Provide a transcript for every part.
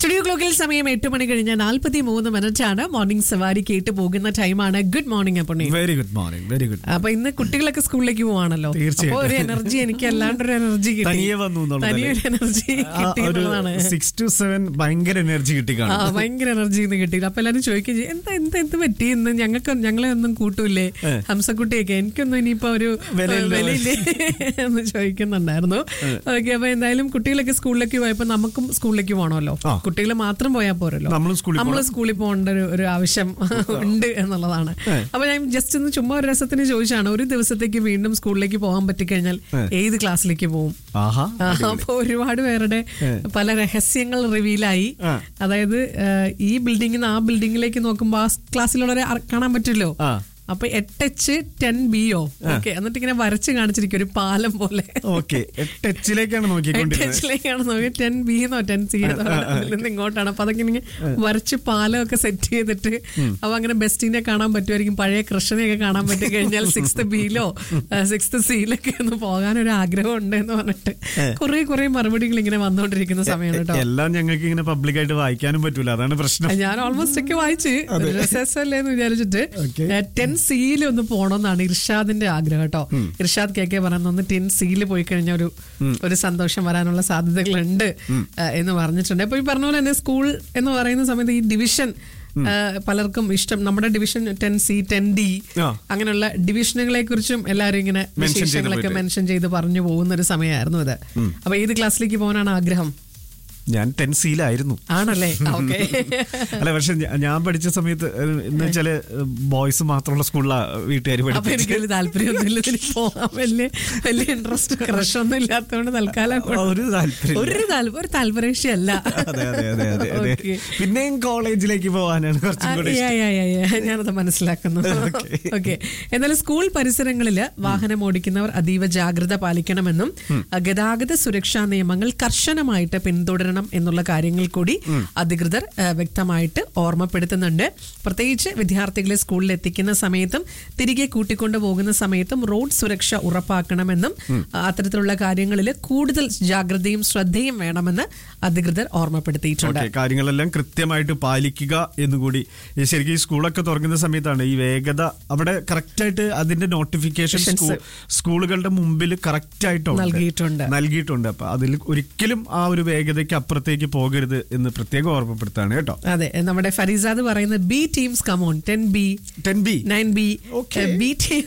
Studio ക്ലോക്കിൽ സമയം എട്ട് മണി കഴിഞ്ഞ നാൽപ്പത്തി മൂന്ന് മിനിറ്റ് ആണ് മോർണിംഗ് സവാരി കേട്ട് പോകുന്ന ടൈമാണ് good morning Appunni very good morning very good അപ്പൊ ഇന്ന് കുട്ടികളൊക്കെ സ്കൂളിലേക്ക് പോവാണല്ലോ തീർച്ചയായിട്ടും. അപ്പൊ ഒരു എനർജി എനിക്ക് അല്ലാണ്ടൊരു എനർജി കിട്ടി തനിയെ വന്നു എന്നുള്ളതല്ലേ? തനിയെ ഒരു എനർജി കിട്ടി എന്നുള്ളതാണ് സിക്സ് ടു സെവൻ ഭയങ്കര എനർജി കിട്ടി ആ കാണും ഭയങ്കര എനർജി ഇന്ന് കിട്ടിയില്ല അപ്പൊ എല്ലാരും ചോദിക്കുകയും ചെയ്യും എന്താ എന്താ എന്ത് പറ്റി ഇന്ന് ഞങ്ങൾക്ക് ഞങ്ങളെ ഒന്നും കൂട്ടൂലേ ഏ. ഹംസക്കുട്ടിയൊക്കെ എനിക്കൊന്നും ഇനിയിപ്പോ ഒരു വിലയില്ല. വിലയില്ലേ എന്ന് ചോദിക്കുന്നുണ്ടായിരുന്നു ഓക്കെ അപ്പൊ എന്തായാലും കുട്ടികളൊക്കെ സ്കൂളിലേക്ക് പോയപ്പോ നമുക്കും സ്കൂളിലേക്ക് പോകണമല്ലോ ആ. കുട്ടികൾ മാത്രം പോയാൽ പോരല്ലോ നമ്മളും സ്കൂളിൽ നമ്മൾ പോണം. സ്കൂളിൽ പോകേണ്ട ഒരു ഒരു ആവശ്യം ഉണ്ട് എന്നുള്ളതാണ് ഏ. അപ്പൊ ഞാൻ ജസ്റ്റ് ഒന്ന് ചുമ്മാ ഒരു രസത്തിന് ചോദിച്ചാണ് ഒരു ദിവസത്തേക്ക് വീണ്ടും സ്കൂളിലേക്ക് പോകാൻ പറ്റിക്കഴിഞ്ഞാൽ ഏ. ഏത് ക്ലാസ്സിലേക്ക് പോകും ആഹാ ആ, അപ്പൊ ഒരുപാട് പേരുടെ ഏ. പല രഹസ്യങ്ങൾ റിവീലായി ആ. അതായത് ആ, ഈ ബിൽഡിങ്ങിൽ നിന്ന് ആ ബിൽഡിങ്ങിലേക്ക് നോക്കുമ്പോ ആ ക്ലാസ്സിലുള്ളവരെ അറ- കാണാൻ പറ്റില്ലോ ആ. അപ്പൊ എട്ട് എച്ച് ടെൻ ബിയോ ഓക്കെ എന്നിട്ട് ഇങ്ങനെ വരച്ച് കാണിച്ചിരിക്കും ഒരു പാലം പോലെ ഓക്കെ ടച്ചിലേക്കാണ് എട്ട് നോക്കിക്കൊണ്ടിരുന്നത് എച്ചിലേക്കാണ് നോക്കി ടെൻ ബി എന്നോ ടെൻ സി എന്നോ നിന്ന് ഇങ്ങോട്ടാണ് അപ്പൊ അതൊക്കെ ഇങ്ങനെ വരച്ച് പാലമൊക്കെ സെറ്റ് ചെയ്തിട്ട് അപ്പൊ അങ്ങനെ ബെസ്റ്റിനെ കാണാൻ പറ്റുമായിരിക്കും പഴയ കൃഷ്ണനെയൊക്കെ കാണാൻ പറ്റി കഴിഞ്ഞാൽ സിക്സ്ത് ബിയിലോ സിക്സ്ത് സിയിലൊക്കെ ഒന്ന് പോകാൻ ഒരു ആഗ്രഹം ഉണ്ട് എന്ന് പറഞ്ഞിട്ട് കുറെ കുറെ മറുപടികൾ ഇങ്ങനെ വന്നുകൊണ്ടിരിക്കുന്ന സമയമാണ് കേട്ടോ എല്ലാം ഞങ്ങൾക്ക് ഇങ്ങനെ പബ്ലിക്കായിട്ട് വായിക്കാനും പറ്റൂല അതാണ് പ്രശ്നം ഞാൻ ഓൾമോസ്റ്റ് ഒക്കെ വായിച്ച് ഒരു രസമല്ലേ എന്ന് വിചാരിച്ചിട്ട് Okay. ടെൻ സിയിൽ ഒന്ന് പോകണമെന്നാണ് ഇർഷാദിന്റെ ആഗ്രഹം കേട്ടോ ഇർഷാദ് കെ കെ പറയുന്ന ഒന്ന് ടെൻ സിയിൽ പോയി കഴിഞ്ഞാൽ ഒരു ഒരു സന്തോഷം വരാനുള്ള സാധ്യതകളുണ്ട് ആ, എന്ന് പറഞ്ഞിട്ടുണ്ട് അപ്പൊ ഈ പറഞ്ഞ പോലെ തന്നെ സ്കൂൾ എന്ന് പറയുന്ന സമയത്ത് ഈ ഡിവിഷൻ ആ, പലർക്കും ഇഷ്ടം നമ്മുടെ division ten C ten D ആ. അങ്ങനെയുള്ള ഡിവിഷനുകളെ കുറിച്ചും എല്ലാവരും ഇങ്ങനെ Mention ചെയ്ത് വിശേഷങ്ങളൊക്കെ പോയിട്ട്. മെൻഷൻ ചെയ്ത് പറഞ്ഞു പോകുന്ന ഒരു സമയമായിരുന്നു ഇത് അപ്പൊ ഏത് ക്ലാസ്സിലേക്ക് പോകാനാണ് ആഗ്രഹം ഞാൻ ടെൻസിയിലായിരുന്നു ആണല്ലേ ഓക്കെ അല്ല പക്ഷെ ഞാ- ഞാൻ പഠിച്ച സമയത്ത് ഏഹ്, എന്ന് വെച്ചാല് ബോയ്സ് മാത്രമുള്ള സ്കൂളിലാണ് വീട്ടുകാർ അപ്പൊ പഠിപ്പിച്ചത് എനിക്ക് വലിയ താല്പര്യമൊന്നുമില്ല ഇതിന് പോകാൻ വലിയ വലിയ ഇൻട്രസ്റ്റ് ക്രഷ് ഒന്നും ഇല്ലാത്തതുകൊണ്ട് തൽക്കാലം ഒരു താല്പര്യം ഒരു താല്പര്യം ഒരു താല്പര്യക്ഷയല്ല അതെ അതെ അതെ അതെ അതെ Okay. പിന്നെയും കോളേജിലേക്ക് പോകാനാണ് കുറച്ചും കൂടി ആ, യാ, യാ, യാ, യാ. ഞാനത് മനസ്സിലാക്കുന്നു ഓക്കെ എന്നാലും സ്കൂൾ പരിസരങ്ങളിൽ വാഹനം ഓടിക്കുന്നവർ അതീവ ജാഗ്രത പാലിക്കണമെന്നും ആ, ഗതാഗത സുരക്ഷാ നിയമങ്ങൾ കർശനമായിട്ട് പിന്തുടരണം എന്നുള്ള കാര്യങ്ങൾ കൂടി അധികൃതർ ആ, വ്യക്തമായിട്ട് ഓർമ്മപ്പെടുത്തുന്നുണ്ട് പ്രത്യേകിച്ച് വിദ്യാർത്ഥികളെ സ്കൂളിൽ എത്തിക്കുന്ന സമയത്തും തിരികെ കൂട്ടിക്കൊണ്ടു പോകുന്ന സമയത്തും റോഡ് സുരക്ഷ ഉറപ്പാക്കണമെന്നും ആ, അത്തരത്തിലുള്ള കാര്യങ്ങളിൽ കൂടുതൽ ജാഗ്രതയും ശ്രദ്ധയും വേണമെന്ന് അധികൃതർ ഓർമ്മപ്പെടുത്തിയിട്ടുണ്ട് ഓക്കെ കാര്യങ്ങളെല്ലാം കൃത്യമായിട്ട് പാലിക്കുക എന്നുകൂടി ഈ ശരിക്കും ഈ സ്കൂളൊക്കെ തുറക്കുന്ന സമയത്താണ് ഈ വേഗത അവിടെ കറക്റ്റായിട്ട് അതിന്റെ നോട്ടിഫിക്കേഷൻ സ്കൂളുകളുടെ മുമ്പിൽ കറക്റ്റ് ആയിട്ട് നൽകിയിട്ടുണ്ട്. നൽകിയിട്ടുണ്ട് അപ്പൊ അതിൽ ഒരിക്കലും ആ ഒരു വേഗതയ്ക്ക് അപ്പുറത്തേക്ക് പോകരുത് എന്ന് പ്രത്യേകം ഓർമ്മപ്പെടുത്താണ് കേട്ടോ അതെ നമ്മുടെ ഫരീസാദ് പറയുന്നത് B teams come on ten B ten B nine B Okay. B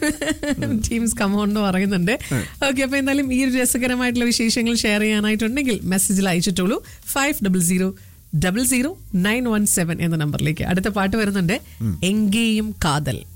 teams come on എന്ന് പറയുന്നുണ്ട് ഓക്കെ അപ്പൊ എന്തായാലും ഈ ഒരു രസകരമായിട്ടുള്ള വിശേഷങ്ങൾ ഷെയർ ചെയ്യാനായിട്ടുണ്ടെങ്കിൽ മെസ്സേജിൽ അയച്ചിട്ടുള്ളൂ five double zero double zero nine one seven എന്ന നമ്പറിലേക്ക് അടുത്ത പാട്ട് വരുന്നുണ്ട് എങ്കേയും കാതൽ